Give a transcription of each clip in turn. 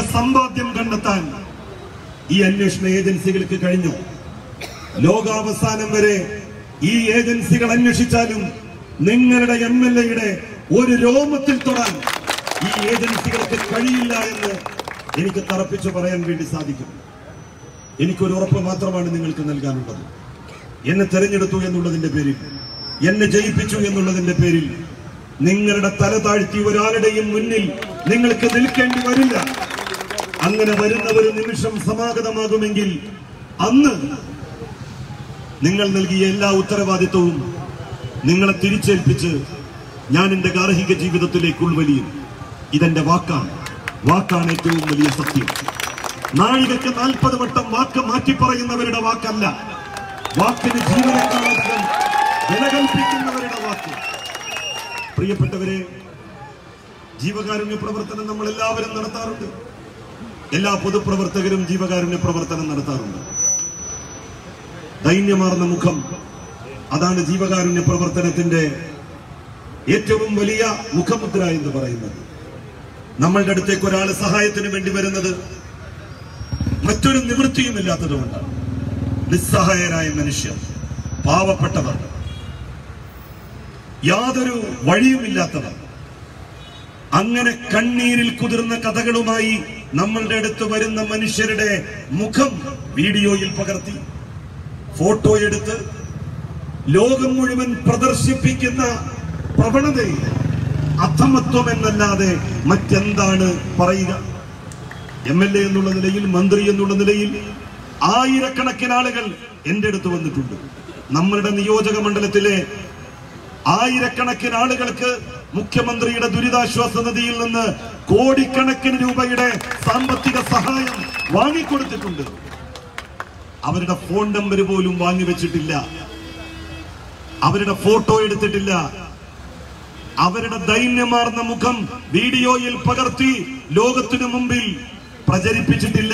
സമ്പാദ്യം കണ്ടെത്താൻ ഈ അന്വേഷണ ഏജൻസികൾക്ക് കഴിഞ്ഞു ലോകാവസാനം വരെ ഈ ഏജൻസികൾ അന്വേഷിച്ചാലും നിങ്ങളുടെ എം എൽ എയുടെ ഒരു രോമത്തിൽ തൊടാൻ ഈ ഏജൻസികൾക്ക് കഴിയില്ല എന്ന് എനിക്ക് തറപ്പിച്ചു പറയാൻ വേണ്ടി സാധിക്കും എനിക്കൊരു ഉറപ്പ് മാത്രമാണ് നിങ്ങൾക്ക് നൽകാനുള്ളത് എന്നെ തെരഞ്ഞെടുത്തു എന്നുള്ളതിന്റെ പേരിൽ എന്നെ ജയിപ്പിച്ചു എന്നുള്ളതിന്റെ പേരിൽ നിങ്ങളുടെ തല താഴ്ത്തി ഒരാളുടെയും മുന്നിൽ നിങ്ങൾക്ക് നിൽക്കേണ്ടി വരില്ല അങ്ങനെ വരുന്ന ഒരു നിമിഷം സമാഗതമാകുമെങ്കിൽ അന്ന് നിങ്ങൾ നൽകിയ എല്ലാ ഉത്തരവാദിത്വവും നിങ്ങളെ തിരിച്ചേൽപ്പിച്ച് ഞാൻ എന്റെ ഗാർഹിക ജീവിതത്തിലേക്ക് ഉൾവലിയും ഇതെന്റെ വാക്കാണ് വാക്കാണ് ഏറ്റവും വലിയ സത്യം നാഴികക്ക് നാൽപ്പത് വട്ടം വാക്ക് മാറ്റി പറയുന്നവരുടെ വാക്കല്ല വാക്കിന് ജീവനക്കാളധികം വില കൽപ്പിക്കുന്നവരുടെ വാക്ക് പ്രിയപ്പെട്ടവരെ ജീവകാരുണ്യ പ്രവർത്തനം നമ്മൾ എല്ലാവരും നടത്താറുണ്ട് എല്ലാ പൊതുപ്രവർത്തകരും ജീവകാരുണ്യ പ്രവർത്തനം നടത്താറുണ്ട് ദൈന്യമാർന്ന മുഖം അതാണ് ജീവകാരുണ്യ പ്രവർത്തനത്തിന്റെ ഏറ്റവും വലിയ മുഖമുദ്ര എന്ന് പറയുന്നത് നമ്മളുടെ അടുത്തേക്ക് ഒരാൾ സഹായത്തിന് വേണ്ടി വരുന്നത് മറ്റൊരു നിവൃത്തിയുമില്ലാത്തതുകൊണ്ടാണ് നിസ്സഹായരായ മനുഷ്യർ പാവപ്പെട്ടവർ യാതൊരു വഴിയുമില്ലാത്തവർ അങ്ങനെ കണ്ണീരിൽ കുതിർന്ന കഥകളുമായി നമ്മളുടെ അടുത്ത് വരുന്ന മനുഷ്യരുടെ മുഖം വീഡിയോയിൽ പകർത്തി ഫോട്ടോ എടുത്ത് ലോകം മുഴുവൻ പ്രദർശിപ്പിക്കുന്ന പ്രവണതയിൽ അധമത്വം എന്നല്ലാതെ മറ്റെന്താണ് പറയുക എം എൽ എ എന്നുള്ള നിലയിൽ മന്ത്രി എന്നുള്ള നിലയിൽ ആയിരക്കണക്കിന് ആളുകൾ എന്റെ അടുത്ത് വന്നിട്ടുണ്ട് നമ്മളുടെ നിയോജക മണ്ഡലത്തിലെ ആയിരക്കണക്കിന് ആളുകൾക്ക് മുഖ്യമന്ത്രിയുടെ ദുരിതാശ്വാസ നിധിയിൽ നിന്ന് കോടിക്കണക്കിന് രൂപയുടെ സാമ്പത്തിക സഹായം വാങ്ങിക്കൊടുത്തിട്ടുണ്ട് അവരുടെ ഫോൺ നമ്പർ പോലും വാങ്ങിവെച്ചിട്ടില്ല അവരുടെ ഫോട്ടോ എടുത്തിട്ടില്ല അവരുടെ ദൈന്യമാർന്ന മുഖം വീഡിയോയിൽ പകർത്തി ലോകത്തിനു മുമ്പിൽ പ്രചരിപ്പിച്ചിട്ടില്ല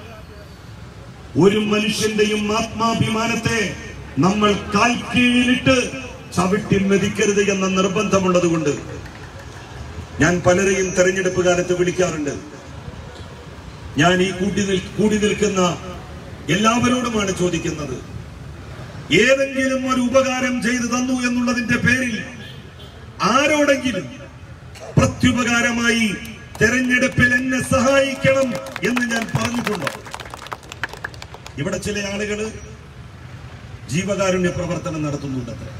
ഒരു മനുഷ്യന്റെയും ആത്മാഭിമാനത്തെ നമ്മൾ കാൽക്കീഴിലിട്ട് ചവിട്ടിൽ മെതിക്കരുത് എന്ന നിർബന്ധമുള്ളത് കൊണ്ട് ഞാൻ പലരെയും തെരഞ്ഞെടുപ്പ് കാലത്ത് വിളിക്കാറുണ്ട് ഞാൻ ഈ കൂട്ടി നിൽ കൂടി നിൽക്കുന്ന എല്ലാവരോടുമാണ് ചോദിക്കുന്നത് ഏതെങ്കിലും ഒരു ഉപകാരം ചെയ്തു തന്നു എന്നുള്ളതിന്റെ പേരിൽ ആരോടെങ്കിലും പ്രത്യുപകാരമായി തെരഞ്ഞെടുപ്പിൽ എന്നെ സഹായിക്കണം എന്ന് ഞാൻ പറഞ്ഞിട്ടുണ്ടോ ഇവിടെ ചില ആളുകൾ ജീവകാരുണ്യ പ്രവർത്തനം നടത്തുന്നുണ്ടത്രേ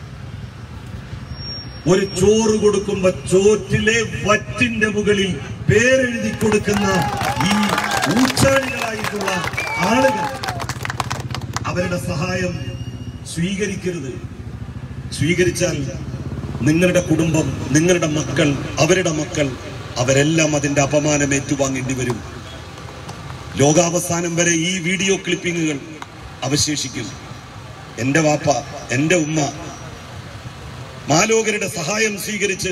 ഒരു ചോറ് കൊടുക്കുമ്പോ ചോറ്റിലെ വറ്റിന്റെ മുകളിൽ പേരെഴുതി കൊടുക്കുന്ന ഈ ഊച്ചാളികളായിട്ടുള്ള ആളുകൾ അവരുടെ സഹായം സ്വീകരിക്കരുത് സ്വീകരിച്ചാൽ നിങ്ങളുടെ കുടുംബം നിങ്ങളുടെ മക്കൾ അവരുടെ മക്കൾ അവരെല്ലാം അതിന്റെ അപമാനം ഏറ്റുവാങ്ങേണ്ടി വരും ലോകാവസാനം വരെ ഈ വീഡിയോ ക്ലിപ്പിങ്ങുകൾ അവശേഷിക്കും എന്റെ വാപ്പ എന്റെ ഉമ്മ മാലോകരുടെ സഹായം സ്വീകരിച്ച്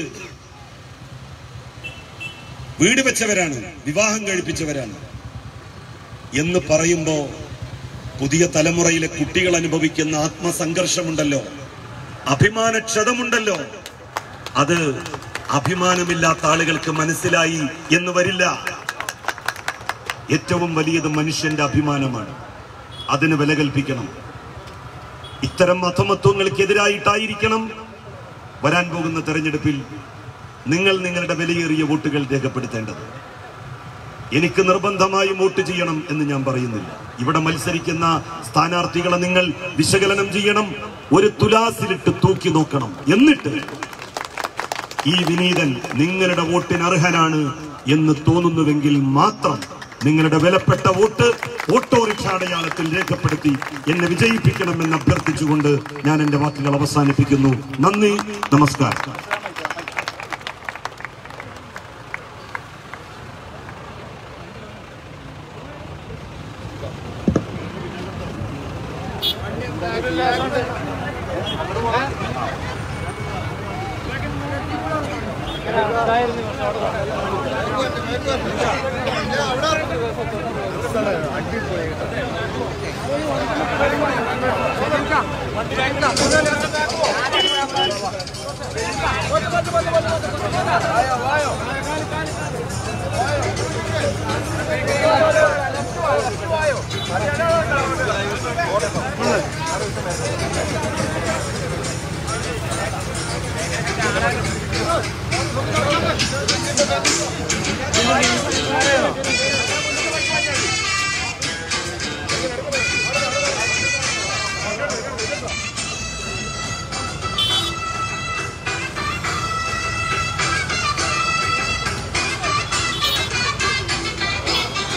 വീട് വെച്ചവരാണ് വിവാഹം കഴിപ്പിച്ചവരാണ് എന്ന് പറയുമ്പോ പുതിയ തലമുറയിലെ കുട്ടികൾ അനുഭവിക്കുന്ന ആത്മസംഘർഷമുണ്ടല്ലോ അഭിമാനക്ഷതമുണ്ടല്ലോ അത് അഭിമാനമില്ലാത്ത ആളുകൾക്ക് മനസ്സിലായി എന്ന് വരില്ല ഏറ്റവും വലിയത് മനുഷ്യന്റെ അഭിമാനമാണ് അതിന് വില കൽപ്പിക്കണം ഇത്തരം അധമത്വങ്ങൾക്കെതിരായിട്ടായിരിക്കണം വരാൻ പോകുന്ന തെരഞ്ഞെടുപ്പിൽ നിങ്ങൾ നിങ്ങളുടെ വിലയേറിയ വോട്ടുകൾ രേഖപ്പെടുത്തേണ്ടത് എനിക്ക് നിർബന്ധമായും വോട്ട് ചെയ്യണം എന്ന് ഞാൻ പറയുന്നില്ല ഇവിടെ മത്സരിക്കുന്ന സ്ഥാനാർത്ഥികളെ നിങ്ങൾ വിശകലനം ചെയ്യണം ഒരു തുലാസിലിട്ട് തൂക്കി നോക്കണം എന്നിട്ട് ഈ വിനീതൻ നിങ്ങളുടെ വോട്ടിന് അർഹനാണ് എന്ന് തോന്നുന്നുവെങ്കിൽ മാത്രം നിങ്ങളുടെ വിലപ്പെട്ട വോട്ട് ഓട്ടോറിക്ഷ അടയാളത്തിൽ രേഖപ്പെടുത്തി എന്നെ വിജയിപ്പിക്കണമെന്ന് അഭ്യർത്ഥിച്ചുകൊണ്ട് ഞാൻ എന്റെ വാക്കുകൾ അവസാനിപ്പിക്കുന്നു നന്ദി നമസ്കാരം വായോ വായോ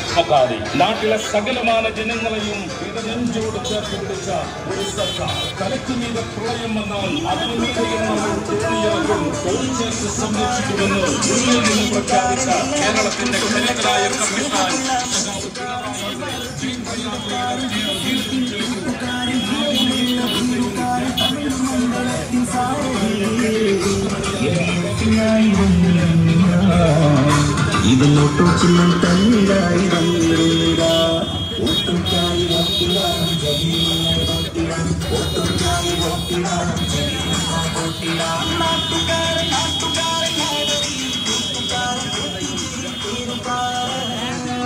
ചെറുപ്പക്കാരെ നാട്ടിലെ സകലമാന ജനങ്ങളെയും ഇത് നെഞ്ചോട് ചേർത്ത് പിടിച്ച ഒരു സർക്കാർ തലയ്ക്ക് മീതെ പ്രളയം വന്നാൽ അതിന് മീതെയെന്നവർ തോന്നിയിറക്കും തോന്നിച്ചേർത്ത് സംരക്ഷിക്കുമെന്ന് ഉള്ളിൽ നിന്ന് പ്രഖ്യാപിച്ച കേരളത്തിന്റെ കരുതലായ കമ്മിഷൻ ഇതിലോട്ടു ചിന്നം തന്നിലായി വന്നിരുന്നില്ല ഒട്ടുക്കായി ഒട്ടിടാൻ ജമീന ഒട്ടിടാൻ ഒട്ടുക്കായി ഒട്ടിടാൻ ജമീന ഒട്ടിടാൻ നാട്ടുകാരൻ നാട്ടുകാരൻ നാടടി കൂട്ടുകാരൻ കൂട്ടുകാരൻ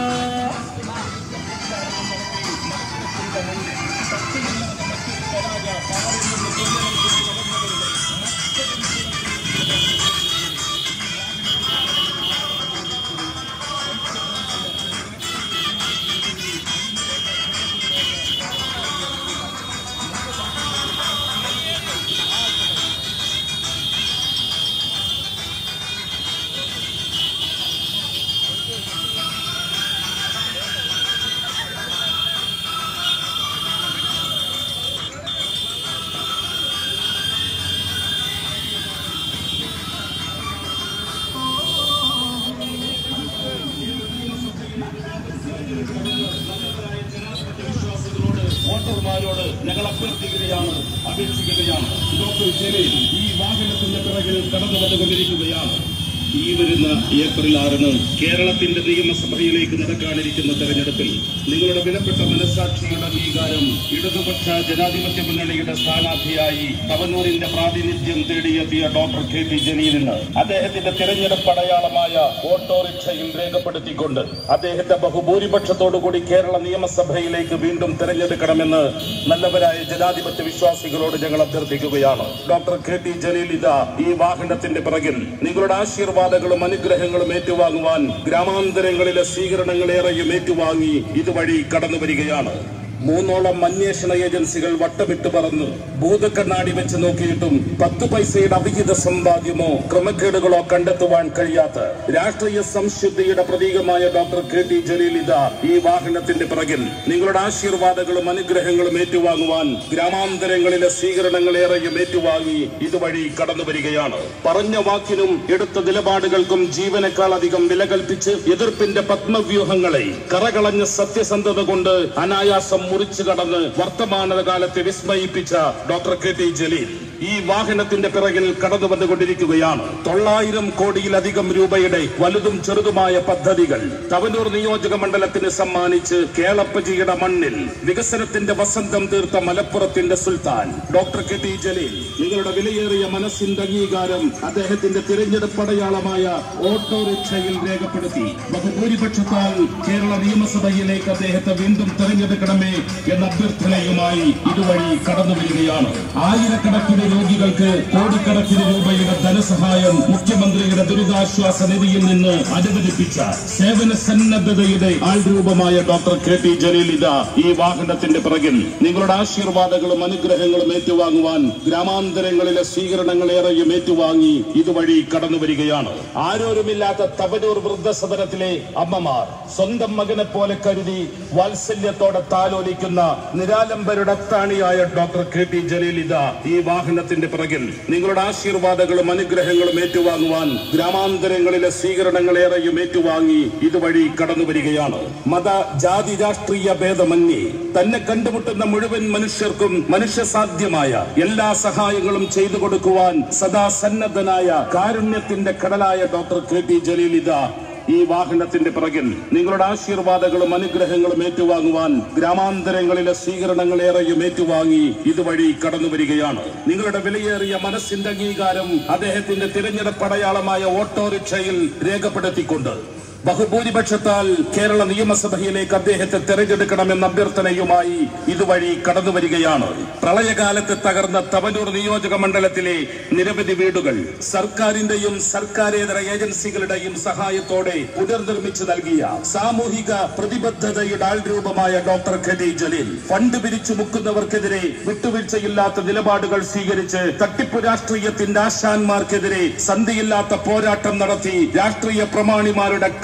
വോട്ടർമാരോട് ഞങ്ങൾ അഭ്യർത്ഥിക്കുകയാണ് അപേക്ഷിക്കുകയാണ് ഡോക്ടർ ജലീൽ ഈ വാഹനത്തിന്റെ പിറകിൽ കടന്നു വന്നുകൊണ്ടിരിക്കുകയാണ് ഈ വരുന്ന ഏപ്രിൽ ആറിന് കേരളത്തിന്റെ നിയമസഭയിലേക്ക് നടക്കാനിരിക്കുന്ന തെരഞ്ഞെടുപ്പിൽ നിങ്ങളുടെ വിലപ്പെട്ട മനസാക്ഷിയുടെ അംഗീകാരം ഇടതുപക്ഷ ജനാധിപത്യ മുന്നണിയുടെ സ്ഥാനാർത്ഥിയായി തവനൂരിന്റെ പ്രാതിനിധ്യം തേടിയെത്തിയ ഡോക്ടർ കെ ടി ജലീലിന് അദ്ദേഹത്തിന്റെ തിരഞ്ഞെടുപ്പ് അടയാളമായ ഓട്ടോറിക്ഷയിൽ രേഖപ്പെടുത്തിക്കൊണ്ട് അദ്ദേഹത്തെ ബഹുഭൂരിപക്ഷത്തോടുകൂടി കേരള നിയമസഭയിലേക്ക് വീണ്ടും തെരഞ്ഞെടുക്കണമെന്ന് നല്ലവരായ ജനാധിപത്യ വിശ്വാസികളോട് ഞങ്ങൾ അഭ്യർത്ഥിക്കുകയാണ് ഡോക്ടർ കെ ടി ജലീൽ ഇതാ ഈ വാഹനത്തിന്റെ പിറകിൽ നിങ്ങളുടെ ആശീർവാദങ്ങളും അനുഗ്രഹങ്ങളും ഏറ്റുവാങ്ങുവാൻ ഗ്രാമാന്തരങ്ങളിലെ സ്വീകരണങ്ങളേറെയും ഏറ്റുവാങ്ങി ഇതുവഴി കടന്നു വരികയാണ് മൂന്നോളം അന്വേഷണ ഏജൻസികൾ വട്ടമിട്ട് പറന്ന് ഭൂതക്കണ്ണാടി വെച്ച് നോക്കിയിട്ടും പത്ത് പൈസയുടെ അവിഹിത സമ്പാദ്യമോ ക്രമക്കേടുകളോ കണ്ടെത്തുവാൻ കഴിയാത്ത രാഷ്ട്രീയ സംശുദ്ധിയുടെ പ്രതീകമായ ഡോക്ടർ കെ ടി ജലീൽ ഇതാ ഈ വാഹനത്തിന്റെ പിറകിൽ നിങ്ങളുടെ ആശീർവാദങ്ങളും അനുഗ്രഹങ്ങളും ഏറ്റുവാങ്ങുവാൻ ഗ്രാമാന്തരങ്ങളിലെ സ്വീകരണങ്ങളേറെയും ഏറ്റുവാങ്ങി ഇതുവഴി കടന്നു വരികയാണ് പറഞ്ഞ വാക്കിനും എടുത്ത നിലപാടുകൾക്കും ജീവനേക്കാൾ അധികം വില കൽപ്പിച്ച് എതിർപ്പിന്റെ പത്മവ്യൂഹങ്ങളെ കറകളഞ്ഞ സത്യസന്ധത കൊണ്ട് അനായാസം മുറിച്ചു കടന്ന് വർത്തമാനകാലത്തെ വിസ്മയിപ്പിച്ച ഡോക്ടർ കെ ടി ജലീൽ ഈ വാഹനത്തിന്റെ പിറകിൽ കടന്നു വന്നുകൊണ്ടിരിക്കുകയാണ് തൊള്ളായിരം കോടിയിലധികം രൂപയുടെ വലുതും ചെറുതുമായ പദ്ധതികൾ തവനൂർ നിയോജക മണ്ഡലത്തിന് സമ്മാനിച്ച് കേളപ്പജിയുടെ മണ്ണിൽ വികസനത്തിന്റെ വസന്തം തീർത്ത മലപ്പുറത്തിന്റെ സുൽത്താൻ ഡോക്ടർ കെ ടി ജലീൽ നിങ്ങളുടെ വിലയേറിയ മനസ്സിന്റെ അംഗീകാരം അദ്ദേഹത്തിന്റെ തിരഞ്ഞെടുപ്പ് അടയാളമായ ഓട്ടോറിക്ഷയിൽ രേഖപ്പെടുത്തി ബഹുഭൂരിപക്ഷത്താൽ കേരള നിയമസഭയിലേക്ക് അദ്ദേഹത്തെ വീണ്ടും തെരഞ്ഞെടുക്കണമേ എന്ന അഭ്യർത്ഥനയുമായി ഇതുവഴി കടന്നു വരികയാണ് ആയിരക്കണക്കിന് രോഗികൾക്ക് കോടിക്കണക്കിന് രൂപയുടെ ധനസഹായം മുഖ്യമന്ത്രിയുടെ ദുരിതാശ്വാസ നിധിയിൽ നിന്ന് അനുവദിപ്പിച്ച സേവന സന്നദ്ധതയുടെ ആൾരൂപമായ ഡോക്ടർ കെ ടി ജലീൽ ഇതാ ഈ വാഹനത്തിന്റെ പിറകിൽ നിങ്ങളുടെ ആശീർവാദങ്ങളും അനുഗ്രഹങ്ങളും ഏറ്റുവാങ്ങുവാൻ ഗ്രാമാന്തരങ്ങളിലെ സ്വീകരണങ്ങളേറെയും ഏറ്റുവാങ്ങി ഇതുവഴി കടന്നു വരികയാണ് ആരോരുമില്ലാത്ത തവനൂർ വൃദ്ധസദനത്തിലെ അമ്മമാർ സ്വന്തം മകനെ പോലെ കരുതി വാത്സല്യത്തോടെ താലോലിക്കുന്ന നിരാലംബരുടെ അത്താണിയായ ഡോക്ടർ കെ ടി ജലീൽ ഇതാ ഈ വാഹനത്തിന്റെ പിറകിൽ നിങ്ങളുടെ ആശീർവാദങ്ങളും അനുഗ്രഹങ്ങളും ഏറ്റുവാങ്ങുവാൻ ഗ്രാമാന്തരങ്ങളിലെ സ്വീകരണങ്ങളേറെയും ഏറ്റുവാങ്ങി ഇതുവഴി കടന്നു വരികയാണ് മത ജാതി രാഷ്ട്രീയ ഭേദമന്യേ തന്നെ കണ്ടുമുട്ടുന്ന മുഴുവൻ മനുഷ്യർക്കും മനുഷ്യസാധ്യമായ എല്ലാ സഹായങ്ങളും ചെയ്തു കൊടുക്കുവാൻ സദാ സന്നദ്ധനായ കാരുണ്യത്തിന്റെ കടലായ ഡോക്ടർ കെ ടി ജലീൽ ഇതാ ഈ വാഹനത്തിന്റെ പിറകിൽ നിങ്ങളുടെ ആശീർവാദങ്ങളും അനുഗ്രഹങ്ങളും ഏറ്റുവാങ്ങുവാൻ ഗ്രാമാന്തരങ്ങളിലെ സ്വീകരണങ്ങളേറെയും ഏറ്റുവാങ്ങി ഇതുവഴി കടന്നു വരികയാണ് നിങ്ങളുടെ വിലയേറിയ മനസ്സിന്റെ അംഗീകാരം അദ്ദേഹത്തിന്റെ തിരഞ്ഞെടുപ്പ് അടയാളമായ ഓട്ടോറിക്ഷയിൽ രേഖപ്പെടുത്തിക്കൊണ്ട് ബഹുഭൂരിപക്ഷത്താൽ കേരള നിയമസഭയിലേക്ക് അദ്ദേഹത്തെ തെരഞ്ഞെടുക്കണമെന്ന അഭ്യർത്ഥനയുമായി ഇതുവഴി കടന്നു വരികയാണ് പ്രളയകാലത്ത് തകർന്ന തവനൂർ നിയോജക മണ്ഡലത്തിലെ നിരവധി വീടുകൾ സർക്കാരിന്റെയും സർക്കാരേതര ഏജൻസികളുടെയും സഹായത്തോടെ പുനർനിർമ്മിച്ചു നൽകിയ സാമൂഹിക പ്രതിബദ്ധതയുടെ ആൾരൂപമായ ഡോക്ടർ ഖദി ജലീൽ ഫണ്ട് പിരിച്ചു മുക്കുന്നവർക്കെതിരെ വിട്ടുവീഴ്ചയില്ലാത്ത നിലപാടുകൾ സ്വീകരിച്ച് തട്ടിപ്പ് രാഷ്ട്രീയത്തിന്റെ ആശാന്മാർക്കെതിരെ സന്ധിയില്ലാത്ത പോരാട്ടം നടത്തി രാഷ്ട്രീയ പ്രമാണിമാരുടെ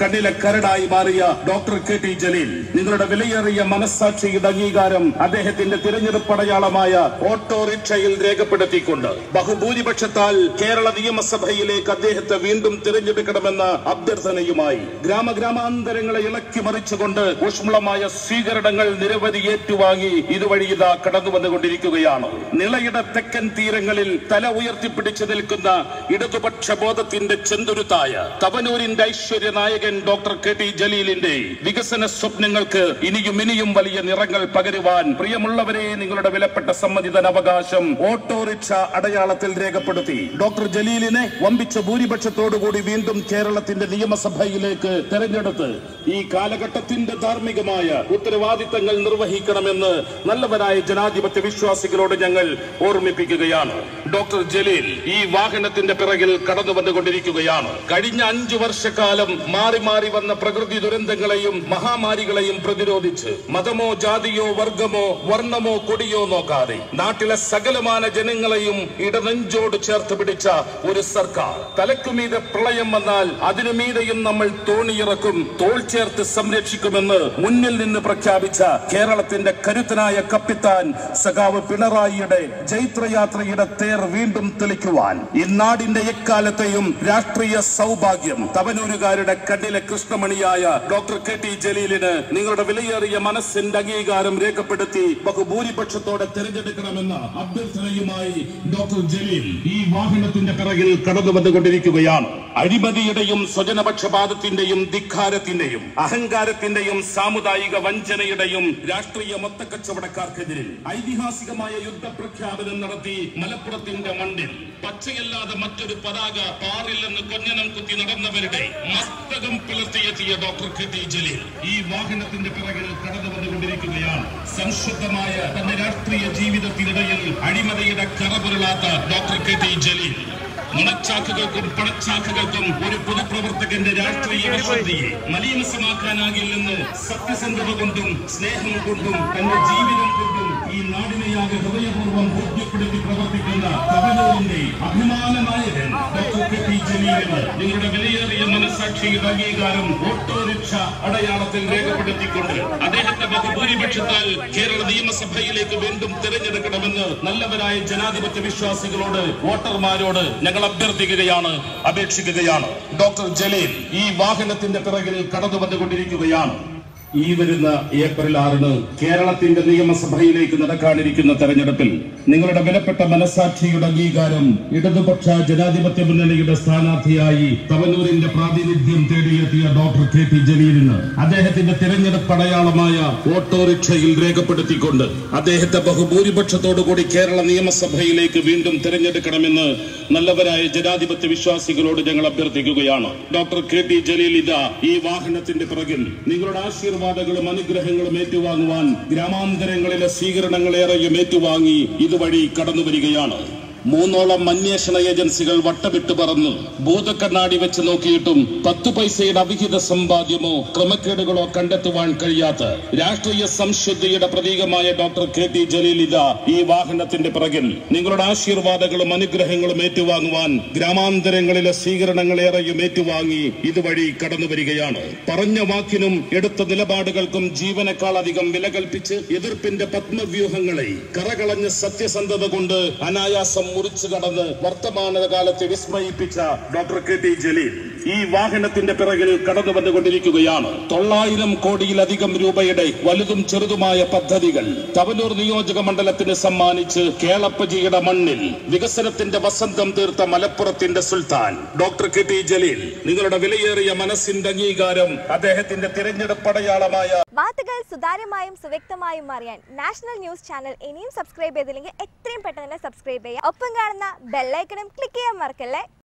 കണ്ണിലെ കരടായി മാറിയ ഡോക്ടർ കെ ടി ജലീൽ നിങ്ങളുടെ വിലയേറിയ മനസ്സാക്ഷിയുടെ അംഗീകാരം അദ്ദേഹത്തിന്റെ തിരഞ്ഞെടുപ്പ് അടയാളമായ ഓട്ടോറിക്ഷയിൽ രേഖപ്പെടുത്തിക്കൊണ്ട് ബഹുഭൂരിപക്ഷത്താൽ കേരള നിയമസഭയിലേക്ക് അദ്ദേഹത്തെ വീണ്ടും തിരഞ്ഞെടുക്കണമെന്ന അഭ്യർത്ഥനയുമായി ഗ്രാമഗ്രാമാന്തരങ്ങളെ ഇളക്കി മറിച്ചുകൊണ്ട് ഊഷ്മളമായ സ്വീകരണങ്ങൾ നിരവധി ഏറ്റുവാങ്ങി ഇതുവഴി ഇതാ കടന്നു വന്നുകൊണ്ടിരിക്കുകയാണ് നിളയുടെ തെക്കൻ തീരങ്ങളിൽ തല ഉയർത്തിപ്പിടിച്ചു നിൽക്കുന്ന ഇടതുപക്ഷ ബോധത്തിന്റെ ചെന്തുരുത്തായ തവനൂരിന്റെ ഐശ്വര്യ നായകൻ ഡോക്ടർ കെ ടി ജലീലിന്റെ വികസന സ്വപ്നങ്ങൾക്ക് ഇനിയും ഇനിയും വലിയ നിറങ്ങൾ പകരുവാൻ പ്രിയമുള്ളവരെ നിങ്ങളുടെ വിലപ്പെട്ട സമ്മതിദന അവകാശം ഓട്ടോറിക്ഷ അടയാളത്തിൽ രേഖപ്പെടുത്തി ഡോക്ടർ ജലീലിനെ വമ്പിച്ച ഭൂരിപക്ഷത്തോടുകൂടി വീണ്ടും കേരളത്തിന്റെ നിയമസഭയിലേക്ക് തെരഞ്ഞെടുത്ത് ഈ കാലഘട്ടത്തിന്റെ ധാർമ്മികമായ ഉത്തരവാദിത്തങ്ങൾ നിർവഹിക്കണമെന്ന് നല്ലവരായ ജനാധിപത്യ വിശ്വാസികളോട് ഞങ്ങൾ ഓർമ്മിപ്പിക്കുകയാണ് ഡോക്ടർ ജലീൽ ഈ വാഹനത്തിന്റെ പിറകിൽ കടന്നു വന്നുകൊണ്ടിരിക്കുകയാണ് കഴിഞ്ഞ അഞ്ചു വർഷക്കാലം മാറി മാറി വന്ന പ്രകൃതി ദുരന്തങ്ങളെയും മഹാമാരികളെയും പ്രതിരോധിച്ച് മതമോ ജാതിയോ വർഗമോ വർണ്ണമോ കൊടിയോ നോക്കാതെ നാട്ടിലെ സകലമാന ജനങ്ങളെയും ഇടനെഞ്ചോട് ചേർത്ത് പിടിച്ച ഒരു സർക്കാർ തലക്കുമീതെ പ്രളയം വന്നാൽ അതിനു മീതെയും നമ്മൾ തോണിയിറക്കും തോൾ ചേർത്ത് സംരക്ഷിക്കുമെന്ന് മുന്നിൽ നിന്ന് പ്രഖ്യാപിച്ച കേരളത്തിന്റെ കരുത്തനായ കപ്പിത്താൻ സഖാവ് പിണറായിയുടെ ജൈത്രയാത്രയുടെ തേർ വീണ്ടും തെളിക്കുവാൻ ഈ നാടിന്റെ എക്കാലത്തെയും രാഷ്ട്രീയ സൗഭാഗ്യം തവനൂരുകാരുടെ കണ്ണിലെ കൃഷ്ണമണിയായ ഡോക്ടർ കെ ടി ജലീലിന് നിങ്ങളുടെ വിലയേറിയ മനസ്സിന്റെ അംഗീകാരം രേഖപ്പെടുത്തി ബഹുഭൂരിപക്ഷത്തോടെ തിരഞ്ഞെടുക്കണമെന്ന അഭ്യർത്ഥനയുമായി ഡോക്ടർ ജലീൽ ഈ വാഹനത്തിന്റെ പിറകിൽ കടന്നു വന്നുകൊണ്ടിരിക്കുകയാണ് അഴിമതിയുടെയും സ്വജനപക്ഷപാതത്തിന്റെയും ധിക്കാരത്തിന്റെയും അഹങ്കാരത്തിന്റെയും സാമുദായിക വഞ്ചനയുടെയും രാഷ്ട്രീയ മൊത്തക്കച്ചവടക്കാർക്കെതിരെ ഐതിഹാസികമായ യുദ്ധപ്രഖ്യാപനം നടത്തി മലപ്പുറത്തിന്റെ മണ്ണിൽ പച്ചയല്ലാതെ മറ്റൊരു പതാക പാറില്ലെന്ന് കൊഞ്ഞനം കുത്തി നടന്നവരുടെ മസ്തകം പിളർത്തിയെത്തിയ ഡോക്ടർ കെ ടി ജലീൽ ഈ വാഹനത്തിന്റെ പിറകിൽ കടന്നു വന്നുകൊണ്ടിരിക്കുകയാണ് സംശുദ്ധമായ തന്റെ രാഷ്ട്രീയ ജീവിതത്തിനിടയിൽ അഴിമതിയുടെ കറപുരളാത്ത ഡോക്ടർ കെ ടി ജലീൽ നുണച്ചാക്കുകൾക്കും പണച്ചാക്കുകൾക്കും ഒരു പൊതുപ്രവർത്തകന്റെ രാഷ്ട്രീയ വിശ്വതിയെ മലീമസമാക്കാനാകില്ലെന്ന് സത്യസന്ധത കൊണ്ടും സ്നേഹം കൊണ്ടും തന്റെ ജീവിതം കൊണ്ടും ഈ നാടിനെയാകെ ഹൃദയപൂർവ്വം ബോധ്യപ്പെടുത്തി പ്രവർത്തിക്കുന്ന തവനൂരിന്റെ അഭിമാന നായകൻ ഡോക്ടർ കെ ടി ജലീലിന് നിങ്ങളുടെ വിലയേറിയ മനസാക്ഷിയുടെ അംഗീകാരം ഓട്ടോറിക്ഷ അടയാളത്തിൽ രേഖപ്പെടുത്തിക്കൊണ്ട് അദ്ദേഹത്തെ ബഹുഭൂരിപക്ഷത്താൽ കേരള നിയമസഭയിലേക്ക് വീണ്ടും തിരഞ്ഞെടുക്കണമെന്ന് നല്ലവരായ ജനാധിപത്യ വിശ്വാസികളോട് വോട്ടർമാരോട് ഞങ്ങൾ അഭ്യർത്ഥിക്കുകയാണ് അപേക്ഷിക്കുകയാണ് ഡോക്ടർ ജലീൽ ഈ വാഹനത്തിന്റെ പിറകിൽ കടന്നു വന്നുകൊണ്ടിരിക്കുകയാണ് ഈ വരുന്ന ഏപ്രിൽ ആറിന് കേരളത്തിന്റെ നിയമസഭയിലേക്ക് നടക്കാനിരിക്കുന്ന തെരഞ്ഞെടുപ്പിൽ നിങ്ങളുടെ വിലപ്പെട്ട മനസാക്ഷിയുടെ അംഗീകാരം ഇടതുപക്ഷ ജനാധിപത്യ മുന്നണിയുടെ സ്ഥാനാർത്ഥിയായി തവനൂരിന്റെ പ്രാതിനിധ്യം തേടിയെത്തിയ ഡോക്ടർ കെ ടി ജലീലിന് അദ്ദേഹത്തിന്റെ തിരഞ്ഞെടുപ്പ് അടയാളമായ ഓട്ടോറിക്ഷയിൽ രേഖപ്പെടുത്തിക്കൊണ്ട് അദ്ദേഹത്തെ ബഹുഭൂരിപക്ഷത്തോടുകൂടി കേരള നിയമസഭയിലേക്ക് വീണ്ടും തിരഞ്ഞെടുക്കണമെന്ന് നല്ലവരായ ജനാധിപത്യ വിശ്വാസികളോട് ഞങ്ങൾ അഭ്യർത്ഥിക്കുകയാണ് ഡോക്ടർ കെ ടി ജലീൽ ഇതാ ഈ വാഹനത്തിന്റെ പിറകിൽ നിങ്ങളുടെ ആശീർവാദങ്ങളും അനുഗ്രഹങ്ങളും ഏറ്റുവാങ്ങുവാൻ ഗ്രാമാന്തരങ്ങളിലെ സ്വീകരണങ്ങൾ ഏറെയും ഏറ്റുവാങ്ങി ഇതുവഴി കടന്നു വരികയാണ് മൂന്നോളം അന്വേഷണ ഏജൻസികൾ വട്ടമിട്ട് പറന്ന് ഭൂതക്കണ്ണാടി വെച്ച് നോക്കിയിട്ടും പത്തു പൈസയുടെ അവിഹിത സമ്പാദ്യമോ ക്രമക്കേടുകളോ കണ്ടെത്തുവാൻ കഴിയാത്ത രാഷ്ട്രീയ സംശുദ്ധിയുടെ പ്രതീകമായ ഡോക്ടർ കെ ടി ജലീൽ ഇത ഈ വാഹനത്തിന്റെ പിറകിൽ നിങ്ങളുടെ ആശീർവാദങ്ങളും അനുഗ്രഹങ്ങളും ഏറ്റുവാങ്ങുവാൻ ഗ്രാമാന്തരങ്ങളിലെ സ്വീകരണങ്ങൾ ഏറെയും ഏറ്റുവാങ്ങി ഇതുവഴി കടന്നു വരികയാണ് പറഞ്ഞ വാക്കിനും എടുത്ത നിലപാടുകൾക്കും ജീവനേക്കാൾ അധികം വില കൽപ്പിച്ച് എതിർപ്പിന്റെ പത്മവ്യൂഹങ്ങളെ കറകളഞ്ഞ സത്യസന്ധത കൊണ്ട് അനായാസം മുറിച്ചു കടന്ന് വർത്തമാനകാലത്തെ വിസ്മയിപ്പിച്ച ഡോക്ടർ കെ ടി ജലീൽ ഈ വാഹനത്തിന്റെ പിറകിൽ കടന്നു വന്നുകൊണ്ടിരിക്കുകയാണ് തൊള്ളായിരം കോടിയിലധികം രൂപയുടെ വലുതും ചെറുതുമായ പദ്ധതികൾ തവനൂർ നിയോജക മണ്ഡലത്തിന് സമ്മാനിച്ച് കേളപ്പജിയുടെ മണ്ണിൽ വികസനത്തിന്റെ വസന്തം തീർത്ത മലപ്പുറത്തിന്റെ സുൽത്താൻ ഡോക്ടർ കെ ടി ജലീൽ നിങ്ങളുടെ വിലയേറിയ മനസ്സിന്റെ അംഗീകാരം അദ്ദേഹത്തിന്റെ തിരഞ്ഞെടുപ്പ് അടയാളമായ വാർത്തകൾ സുതാര്യമായും സുവ്യക്തമായും അറിയാൻ നാഷണൽ ന്യൂസ് ചാനൽ ഇനിയും സബ്സ്ക്രൈബ് ചെയ്തില്ലെങ്കിൽ എത്രയും പെട്ടെന്ന് തന്നെ സബ്സ്ക്രൈബ് ചെയ്യുക ഒപ്പം കാണുന്ന ബെല്ലൈക്കണും ക്ലിക്ക് ചെയ്യാൻ മറക്കല്ലേ